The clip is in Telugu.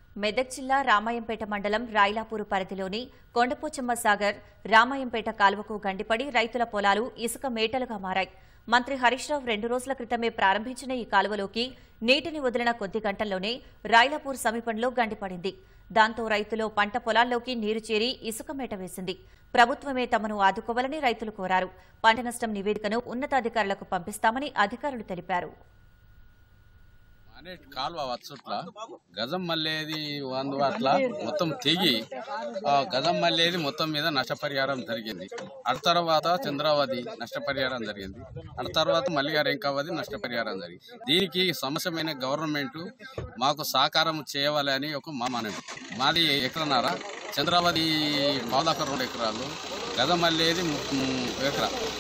మెదక్ జిల్లా రామాయంపేట మండలం రాయిలాపూరు పరిధిలోని కొండపోచమ్మ సాగర్ రామాయంపేట కాలువకు గండిపడి రైతుల పొలాలు ఇసుక మేటలుగా మారాయి మంత్రి హరీష్ రావు రెండు రోజుల క్రితమే ప్రారంభించిన ఈ కాలువలోకి నీటిని వదిలిన కొద్ది గంటల్లోనే రాయిలాపూర్ సమీపంలో గండిపడింది దాంతో రైతులు పంట పొలాల్లోకి నీరు చేరి ఇసుక మేట వేసింది ప్రభుత్వమే తమను ఆదుకోవాలని రైతులు కోరారు పంట నష్టం నివేదికను ఉన్నతాధికారులకు పంపిస్తామని అధికారులు తెలిపారు అనే కాలువ వచ్చుట్ల గజం మల్లేది వందు అట్లా మొత్తం తెగి ఆ గజం మల్లేది మొత్తం మీద నష్టపరిహారం జరిగింది అటు తర్వాత చంద్రావతి నష్టపరిహారం జరిగింది అటు తర్వాత మల్లిగా రేంకావతి నష్టపరిహారం జరిగింది దీనికి సమస్యమైన గవర్నమెంట్ మాకు సహకారం చేయవాలని ఒక మా మనవి మాది ఎకరన్నారా చంద్రావతి పావుదాక రెండు ఎకరాలు గజం మల్లేది ము- ము- ఎకరా